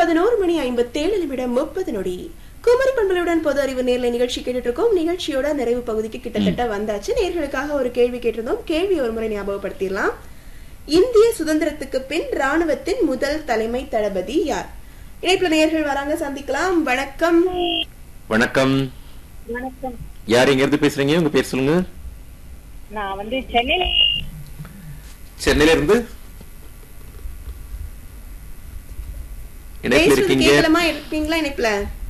பதினோரு மணி ஐம்பத்தேழு நிமிடம் முப்பது நொடி குமரி பண்பலுடன் பொது அறிவு நேர்ல நிகழ்ச்சி கேட்டுட்டு இருக்கோம் நிகழ்ச்சியோட நிறைவு பகுதிக்கு கிட்டத்தட்ட வந்தாச்சு நேர்களுக்காக ஒரு கேள்வி கேட்டிருந்தோம் கேள்வி ஒரு முறை ஞாபகப்படுத்திடலாம் இந்திய சுதந்திரத்துக்கு பின் ராணுவத்தின் முதல் தலைமை தளபதி யார் இணைப்புல நேர்கள் வராங்க சந்திக்கலாம் வணக்கம் வணக்கம் வணக்கம் யார் எங்க இருந்து பேசுறீங்க உங்க பேர் சொல்லுங்க நான் வந்து சென்னையில சென்னையில இருந்து இணைப்பில் பேசுறது இருக்கீங்க கேவலமா இருக்கீங்களா இணைப்புல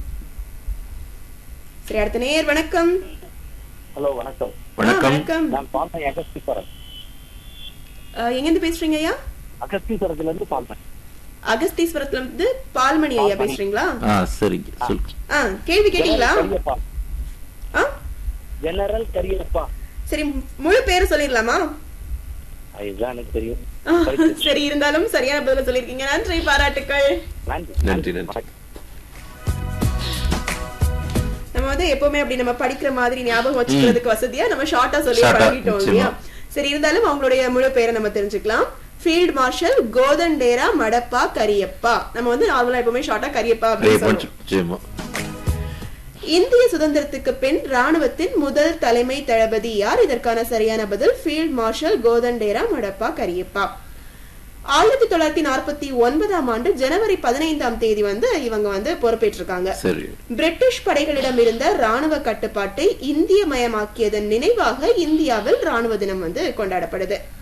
சரி அடுத்த நேர் வணக்கம் ஹலோ வணக்கம் ஆ, வணக்கம் வணக்கம் நான் பாம்பன் அகஸ்தீஸ்வரன் அஹ், எங்க இருந்து பேசுறீங்க ஐயா அகஸ்தீஸ்வரத்துல இருந்து பாம்பன் அகஸ்தீஸ்வரத்துல இருந்து பால்மணி ஐயா பேசுறீங்களா ஆ சரிங்க சொல்லுங்க ஆ கேள்வி கேட்டீங்களா கரியப்பா ஆ ஜெனரல் கரியப்பா சரி முழு பேரு சொல்லிடலாமா இதுதான் எனக்கு தெரியும் ஆ, சரி இருந்தாலும் சரியான பதில சொல்லிருக்கீங்க நன்றி பாராட்டுக்கள் நன்றி நன்றி, நன்றி. வணக்கம். நம்ம வந்து எப்பவுமே அப்படி நம்ம படிக்கிற மாதிரி ஞாபகம் வச்சுக்கிறதுக்கு வசதியா நம்ம ஷார்ட்டா சொல்லி Short ஆ, பழகிட்டோம் இல்லையா நிச்சயமா. சரி இருந்தாலும் அவங்களுடைய முழு பேரை நம்ம தெரிஞ்சுக்கலாம் ஃபீல்ட் மார்ஷல் கோதண்டேரா மடப்பா கரியப்பா நம்ம வந்து நார்மலா எப்பவுமே ஷார்ட்டா கரியப்பா அப்படின்னு சொல்லுவோம் நிச்சயமா இந்திய சுதந்திரத்துக்கு பின் ராணுவத்தின் முதல் தலைமை தளபதி யார் இதற்கான சரியான பதில் ஃபீல்ட் மார்ஷல் கோதண்டேரா மடப்பா கரியப்பா ஆயிரத்தி தொள்ளாயிரத்தி நாற்பத்தி ஒன்பதாம் ஆண்டு ஜனவரி பதினைந்தாம் தேதி வந்து இவங்க வந்து பொறுப்பேற்றிருக்காங்க சரி பிரிட்டிஷ் படைகளிடம் இருந்த ராணுவ கட்டுப்பாட்டை இந்திய மயமாக்கியதன் நினைவாக இந்தியாவில் ராணுவ தினம் வந்து கொண்டாடப்படுது